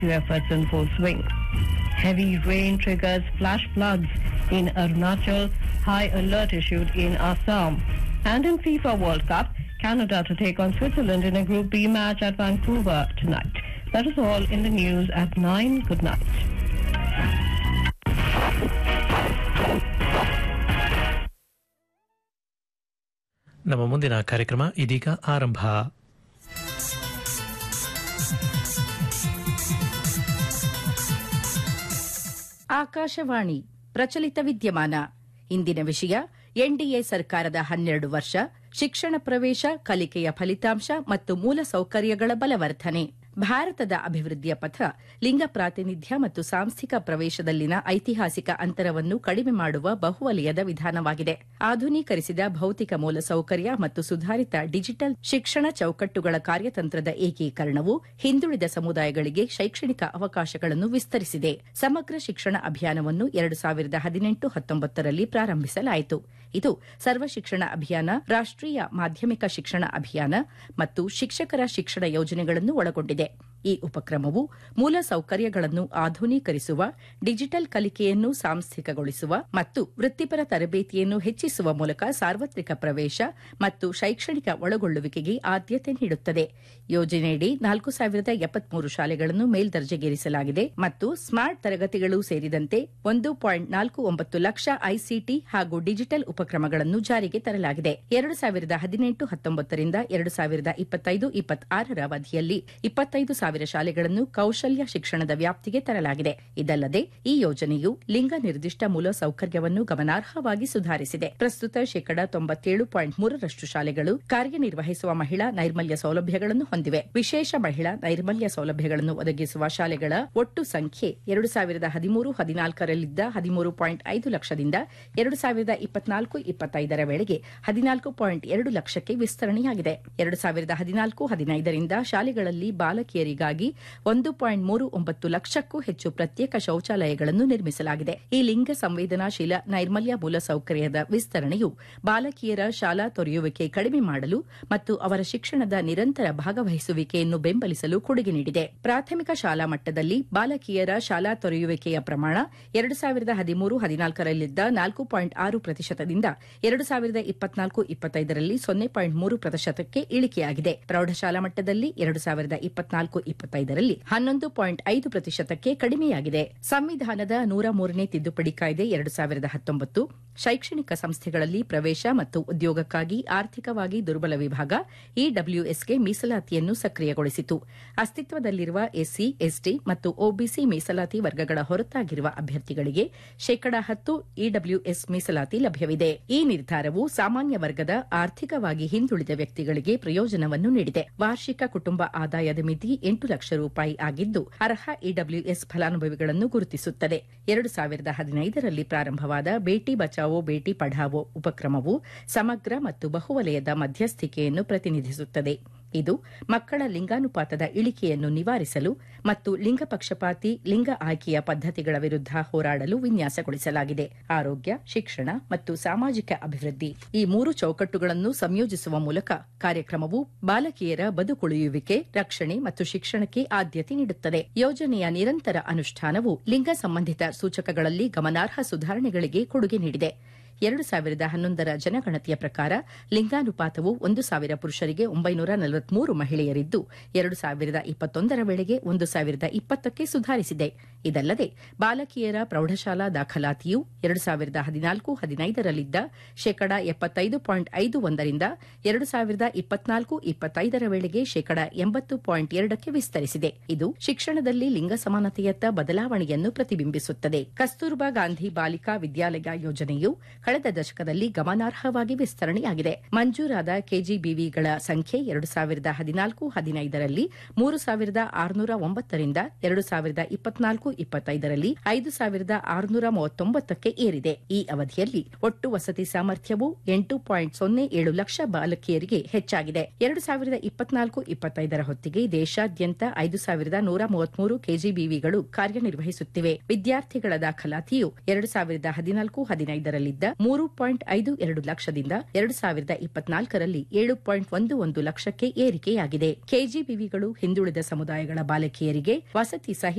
efforts in full swing. Heavy rain triggers flash floods in Arunachal, high alert issued in Assam. And in FIFA World Cup, Canada to take on Switzerland in a Group B match at Vancouver tonight. That is all in the news at 9. Good night. ನಮ್ಮ ಮುಂದಿನ ಕಾರ್ಯಕ್ರಮ ಇದೀಗ ಆರಂಭ ಆಕಾಶವಾಣಿ ಪ್ರಚಲಿತ ವಿದ್ಯಮಾನ ಇಂದಿನ ವಿಷಯ NDA ಸರ್ಕಾರದ ಹನ್ನೆರಡು ವರ್ಷ ಶಿಕ್ಷಣ ಪ್ರವೇಶ ಕಲಿಕೆಯ ಫಲಿತಾಂಶ ಮತ್ತು ಮೂಲ ಸೌಕರ್ಯಗಳ ಬಲವರ್ಧನೆ ಭಾರತದ ಅಭಿವೃದ್ಧಿಯ ಪಥ ಲಿಂಗ ಪ್ರಾತಿನಿಧ್ಯ ಮತ್ತು ಸಾಂಸ್ಥಿಕ ಪ್ರವೇಶದಲ್ಲಿನ ಐತಿಹಾಸಿಕ ಅಂತರವನ್ನು ಕಡಿಮೆ ಮಾಡುವ ಬಹುವಲಯದ ವಿಧಾನವಾಗಿದೆ ಆಧುನೀಕರಿಸಿದ ಭೌತಿಕ ಮೂಲಸೌಕರ್ಯ ಮತ್ತು ಸುಧಾರಿತ ಡಿಜಿಟಲ್ ಶಿಕ್ಷಣ ಚೌಕಟ್ಟುಗಳ ಕಾರ್ಯತಂತ್ರದ ಏಕೀಕರಣವು ಹಿಂದುಳಿದ ಸಮುದಾಯಗಳಿಗೆ ಶೈಕ್ಷಣಿಕ ಅವಕಾಶಗಳನ್ನು ವಿಸ್ತರಿಸಿದೆ ಸಮಗ್ರ ಶಿಕ್ಷಣ ಅಭಿಯಾನವನ್ನು ಎರಡು ಸಾವಿರದ ಹದಿನೆಂಟು ಹತ್ತೊಂಬತ್ತರಲ್ಲಿ ಪ್ರಾರಂಭಿಸಲಾಯಿತು ಇದು ಸರ್ವ ಶಿಕ್ಷಣ ಅಭಿಯಾನ ರಾಷ್ಟೀಯ ಮಾಧ್ಯಮಿಕ ಶಿಕ್ಷಣ ಅಭಿಯಾನ ಮತ್ತು ಶಿಕ್ಷಕರ ಶಿಕ್ಷಣ ಯೋಜನೆಗಳನ್ನು ಒಳಗೊಂಡಿದೆ ಈ ಉಪಕ್ರಮವು ಮೂಲ ಸೌಕರ್ಯಗಳನ್ನು ಆಧುನೀಕರಿಸುವ ಡಿಜಿಟಲ್ ಕಲಿಕೆಯನ್ನು ಸಾಂಸ್ಥಿಕಗೊಳಿಸುವ ಮತ್ತು ವೃತ್ತಿಪರ ತರಬೇತಿಯನ್ನು ಹೆಚ್ಚಿಸುವ ಮೂಲಕ ಸಾರ್ವತ್ರಿಕ ಪ್ರವೇಶ ಮತ್ತು ಶೈಕ್ಷಣಿಕ ಒಳಗೊಳ್ಳುವಿಕೆಗೆ ಆದ್ಯತೆ ನೀಡುತ್ತದೆ ಯೋಜನೆಯಡಿ ನಾಲ್ಕು ಸಾವಿರದ ಎಪ್ಪತ್ಮೂರು ಶಾಲೆಗಳನ್ನು ಮೇಲ್ದರ್ಜೆಗೇರಿಸಲಾಗಿದೆ ಮತ್ತು ಸ್ಮಾರ್ಟ್ ತರಗತಿಗಳು ಸೇರಿದಂತೆ ಒಂದು ಪಾಯಿಂಟ್ ನಾಲ್ಕು ಒಂಬತ್ತು ಲಕ್ಷ ಐಸಿಟಿ ಹಾಗೂ ಡಿಜಿಟಲ್ ಉಪಕ್ರಮಗಳನ್ನು ಜಾರಿಗೆ ತರಲಾಗಿದೆ ಎರಡು ಸಾವಿರದ ಹದಿನೆಂಟು ಹತ್ತೊಂಬತ್ತರಿಂದ ಎರಡು ಸಾವಿರದ ಇಪ್ಪತ್ತೈದು ಇಪ್ಪತ್ತಾರರ ಅವಧಿಯಲ್ಲಿ ಇಪ್ಪತ್ತೈದು ಸಾವಿರ ಶಾಲೆಗಳನ್ನು ಕೌಶಲ್ಯ ಶಿಕ್ಷಣದ ವ್ಯಾಪ್ತಿಗೆ ತರಲಾಗಿದೆ ಇದಲ್ಲದೆ ಈ ಯೋಜನೆಯು ಲಿಂಗ ನಿರ್ದಿಷ್ಟ ಮೂಲ ಸೌಕರ್ಯವನ್ನು ಗಮನಾರ್ಹವಾಗಿ ಸುಧಾರಿಸಿದೆ ಪ್ರಸ್ತುತ ಶೇಕಡ ತೊಂಬತ್ತೇಳು ಪಾಯಿಂಟ್ ಮೂರರಷ್ಟು ಶಾಲೆಗಳು ಕಾರ್ಯನಿರ್ವಹಿಸುವ ಮಹಿಳಾ ನೈರ್ಮಲ್ಯ ಸೌಲಭ್ಯಗಳನ್ನು ಹೊಂದಿವೆ ವಿಶೇಷ ಮಹಿಳಾ ನೈರ್ಮಲ್ಯ ಸೌಲಭ್ಯಗಳನ್ನು ಒದಗಿಸುವ ಶಾಲೆಗಳ ಒಟ್ಟು ಸಂಖ್ಯೆ ಎರಡು ಸಾವಿರದ ಹದಿಮೂರು ಹದಿನಾಲ್ಕರಲ್ಲಿದ್ದ ಹದಿಮೂರು ಪಾಯಿಂಟ್ ಐದು ಲಕ್ಷದಿಂದ ಎರಡು ಸಾವಿರದ ಇಪ್ಪತ್ನಾಲ್ಕು ಇಪ್ಪತ್ತೈದರ ವೇಳೆಗೆ ಹದಿನಾಲ್ಕು ಪಾಯಿಂಟ್ ಎರಡು ಲಕ್ಷಕ್ಕೆ ವಿಸ್ತರಣೆಯಾಗಿದೆ ಎರಡು ಸಾವಿರದ ಹದಿನಾಲ್ಕು ಹದಿನೈದರಿಂದ ಶಾಲೆಗಳಲ್ಲಿ ಬಾಲಕಿಯರಿಗಾಗಿ ಒಂದು ಪಾಯಿಂಟ್ ಮೂರು ಒಂಬತ್ತು ಲಕ್ಷಕ್ಕೂ ಹೆಚ್ಚು ಪ್ರತ್ಯೇಕ ಶೌಚಾಲಯಗಳನ್ನು ನಿರ್ಮಿಸಲಾಗಿದೆ ಈ ಲಿಂಗ ಸಂವೇದನಾಶೀಲ ನೈರ್ಮಲ್ಯ ಮೂಲಸೌಕರ್ಯದ ವಿಸ್ತರಣೆಯು ಬಾಲಕಿಯರ ಶಾಲಾ ತೊರೆಯುವಿಕೆ ಕಡಿಮೆ ಮಾಡಲು ಮತ್ತು ಅವರ ಶಿಕ್ಷಣದ ನಿರಂತರ ಭಾಗವಹಿಸುವಿಕೆಯನ್ನು ಬೆಂಬಲಿಸಲು ಕೊಡುಗೆ ನೀಡಿದೆ ಪ್ರಾಥಮಿಕ ಶಾಲಾ ಮಟ್ಟದಲ್ಲಿ ಬಾಲಕಿಯರ ಶಾಲಾ ತೊರೆಯುವಿಕೆಯ ಪ್ರಮಾಣ ಎರಡು ಸಾವಿರದ ಹದಿಮೂರು ಹದಿನಾಲ್ಕರಲ್ಲಿದ್ದ ನಾಲ್ಕು ಪಾಯಿಂಟ್ ಆರು ಪ್ರತಿಶತದಿಂದ ಎರಡು ಸಾವಿರದ ಇಪ್ಪತ್ನಾಲ್ಕು ಇಪ್ಪತ್ತೈದರಲ್ಲಿ ಸೊನ್ನೆ ಪಾಯಿಂಟ್ ಮೂರು ಪ್ರತಿಶತಕ್ಕೆ ಇಳಿಕೆಯಾಗಿದೆ ಪ್ರೌಢಶಾಲಾ ಮಟ್ಟದಲ್ಲಿ ಎರಡು ಸಾವಿರದ ಇಪ್ಪತ್ನಾಲ್ಕು ಇಪ್ಪತ್ತೈದರಲ್ಲಿ ಹನ್ನೊಂದು ಪಾಯಿಂಟ್ ಐದು ಪ್ರತಿಶತಕ್ಕೆ ಕಡಿಮೆಯಾಗಿದೆ ಸಂವಿಧಾನದ ನೂರ ಮೂರನೇ ತಿದ್ದುಪಡಿ ಕಾಯ್ದೆ ಎರಡು ಸಾವಿರದ ಹತ್ತೊಂಬತ್ತು ಶೈಕ್ಷಣಿಕ ಸಂಸ್ಥೆಗಳಲ್ಲಿ ಪ್ರವೇಶ ಮತ್ತು ಉದ್ಯೋಗಕ್ಕಾಗಿ ಆರ್ಥಿಕವಾಗಿ ದುರ್ಬಲ ವಿಭಾಗ ಇಡಬ್ಲ್ಯೂಎಸ್ಗೆ ಮೀಸಲಾತಿಯನ್ನು ಸಕ್ರಿಯಗೊಳಿಸಿತು ಅಸ್ತಿತ್ವದಲ್ಲಿರುವ ಎಸ್ಸಿ ಎಸ್ಟಿ ಮತ್ತು ಒಬಿಸಿ ಮೀಸಲಾತಿ ವರ್ಗಗಳ ಹೊರತಾಗಿರುವ ಅಭ್ಯರ್ಥಿಗಳಿಗೆ ಶೇಕಡ ಹತ್ತು ಇಡಬ್ಲ್ಯೂಎಸ್ ಮೀಸಲಾತಿ ಲಭ್ಯವಿದೆ ಈ ನಿರ್ಧಾರವು ಸಾಮಾನ್ಯ ವರ್ಗದ ಆರ್ಥಿಕವಾಗಿ ಹಿಂದುಳಿದ ವ್ಯಕ್ತಿಗಳಿಗೆ ಪ್ರಯೋಜನವನ್ನು ನೀಡಿದೆ ವಾರ್ಷಿಕ ಕುಟುಂಬ ಆದಾಯದ ಮಿತಿ ಎಂಟು ಲಕ್ಷ ರೂಪಾಯಿ ಆಗಿದ್ದು ಅರ್ಹ ಇಡಬ್ಲ್ಯೂಎಸ್ ಫಲಾನುಭವಿಗಳನ್ನು ಗುರುತಿಸುತ್ತದೆ ಎರಡು ಸಾವಿರದ ಹದಿನೈದರಲ್ಲಿ ಪ್ರಾರಂಭವಾದ ಬೇಟಿ ಬಚಾವೋ ಬೇಟಿ ಪಢಾವೋ ಉಪಕ್ರಮವು ಸಮಗ್ರ ಮತ್ತು ಬಹುವಲಯದ ಮಧ್ಯಸ್ಥಿಕೆಯನ್ನು ಪ್ರತಿನಿಧಿಸುತ್ತದೆ ಇದು ಮಕ್ಕಳ ಲಿಂಗಾನುಪಾತದ ಇಳಿಕೆಯನ್ನು ನಿವಾರಿಸಲು ಮತ್ತು ಲಿಂಗ ಪಕ್ಷಪಾತಿ ಲಿಂಗ ಆಯ್ಕೆಯ ಪದ್ದತಿಗಳ ವಿರುದ್ಧ ಹೋರಾಡಲು ವಿನ್ಯಾಸಗೊಳಿಸಲಾಗಿದೆ ಆರೋಗ್ಯ ಶಿಕ್ಷಣ ಮತ್ತು ಸಾಮಾಜಿಕ ಅಭಿವೃದ್ಧಿ ಈ ಮೂರು ಚೌಕಟ್ಟುಗಳನ್ನು ಸಂಯೋಜಿಸುವ ಮೂಲಕ ಕಾರ್ಯಕ್ರಮವು ಬಾಲಕಿಯರ ಬದುಕುಳಿಯುವಿಕೆ ರಕ್ಷಣೆ ಮತ್ತು ಶಿಕ್ಷಣಕ್ಕೆ ಆದ್ಯತೆ ನೀಡುತ್ತದೆ ಯೋಜನೆಯ ನಿರಂತರ ಅನುಷ್ಠಾನವು ಲಿಂಗ ಸಂಬಂಧಿತ ಸೂಚಕಗಳಲ್ಲಿ ಗಮನಾರ್ಹ ಸುಧಾರಣೆಗಳಿಗೆ ಕೊಡುಗೆ ನೀಡಿದೆ ಎರಡು ಸಾವಿರದ ಹನ್ನೊಂದರ ಜನಗಣತಿಯ ಪ್ರಕಾರ ಲಿಂಗಾನುಪಾತವು ಒಂದು ಸಾವಿರ ಪುರುಷರಿಗೆ ಒಂಬೈನೂರ ನಲವತ್ಮೂರು ಮಹಿಳೆಯರಿದ್ದು ಎರಡು ಸಾವಿರದ ಇಪ್ಪತ್ತೊಂದರ ವೇಳೆಗೆ ಒಂದು ಸಾವಿರದ ಇಪ್ಪತ್ತಕ್ಕೆ ಸುಧಾರಿಸಿದೆ ಇದಲ್ಲದೆ ಬಾಲಕಿಯರ ಪ್ರೌಢಶಾಲಾ ದಾಖಲಾತಿಯು ಎರಡು ಸಾವಿರದ ಹದಿನಾಲ್ಕು ಹದಿನೈದರಲ್ಲಿದ್ದ ಶೇಕಡ ಎಪ್ಪತ್ತೈದು ಪಾಯಿಂಟ್ ಐದು ಒಂದರಿಂದ ಎರಡು ಸಾವಿರದ ಇಪ್ಪತ್ನಾಲ್ಕು ಇಪ್ಪತ್ತೈದರ ವೇಳೆಗೆ ಶೇಕಡ ಎಂಬತ್ತು ಪಾಯಿಂಟ್ ಎರಡಕ್ಕೆ ವಿಸ್ತರಿಸಿದೆ ಇದು ಶಿಕ್ಷಣದಲ್ಲಿ ಲಿಂಗ ಸಮಾನತೆಯತ್ತ ಬದಲಾವಣೆಯನ್ನು ಪ್ರತಿಬಿಂಬಿಸುತ್ತದೆ ಕಸ್ತೂರ್ಬಾ ಗಾಂಧಿ ಬಾಲಿಕಾ ವಿದ್ಯಾಲಯ ಯೋಜನೆಯು ಕಳೆದ ದಶಕದಲ್ಲಿ ಗಮನಾರ್ಹವಾಗಿ ವಿಸ್ತರಣೆಯಾಗಿದೆ ಮಂಜೂರಾದ ಕೆಜಿಬಿವಿಗಳ ಸಂಖ್ಯೆ ಎರಡು ಸಾವಿರದ ಹದಿನಾಲ್ಕು ಹದಿನೈದರಲ್ಲಿ ಮೂರು ಸಾವಿರದ ಆರುನೂರ ಒಂಬತ್ತರಿಂದ ಎರಡು ಸಾವಿರದ ಇಪ್ಪತ್ನಾಲ್ಕು ಇಪ್ಪತ್ತೈದರಲ್ಲಿ ಐದು ಸಾವಿರದ ಆರುನೂರ ಮೂವತ್ತೊಂಬತ್ತಕ್ಕೆ ಏರಿದೆ ಈ ಅವಧಿಯಲ್ಲಿ ಒಟ್ಟು ವಸತಿ ಸಾಮರ್ಥ್ಯವು ಎಂಟು ಪಾಯಿಂಟ್ ಸೊನ್ನೆ ಏಳು ಲಕ್ಷ ಬಾಲಕಿಯರಿಗೆ ಹೆಚ್ಚಾಗಿದೆ ಎರಡು ಸಾವಿರದ ಇಪ್ಪತ್ನಾಲ್ಕು ಇಪ್ಪತ್ತೈದರ ಹೊತ್ತಿಗೆ ದೇಶಾದ್ಯಂತ ಐದು ಸಾವಿರದ ನೂರ ಮೂವತ್ಮೂರು ಕೆಜಿಬಿವಿಗಳು ಕಾರ್ಯನಿರ್ವಹಿಸುತ್ತಿವೆ ವಿದ್ಯಾರ್ಥಿಗಳ ದಾಖಲಾತಿಯು ಎರಡು ಸಾವಿರದ ಹದಿನಾಲ್ಕು ಹದಿನೈದರಲ್ಲಿದ್ದ ಮೂರು ಪಾಯಿಂಟ್ ಐದು ಎರಡು ಲಕ್ಷದಿಂದ ಎರಡು ಸಾವಿರದ ಇಪ್ಪತ್ನಾಲ್ಕರಲ್ಲಿ ಏಳು ಪಾಯಿಂಟ್ ಒಂದು ಒಂದು ಲಕ್ಷಕ್ಕೆ ಏರಿಕೆಯಾಗಿದೆ ಕೆಜಿಬಿವಿಗಳು ಹಿಂದುಳಿದ ಸಮುದಾಯಗಳ ಬಾಲಕಿಯರಿಗೆ ವಸತಿ ಸಹಿತ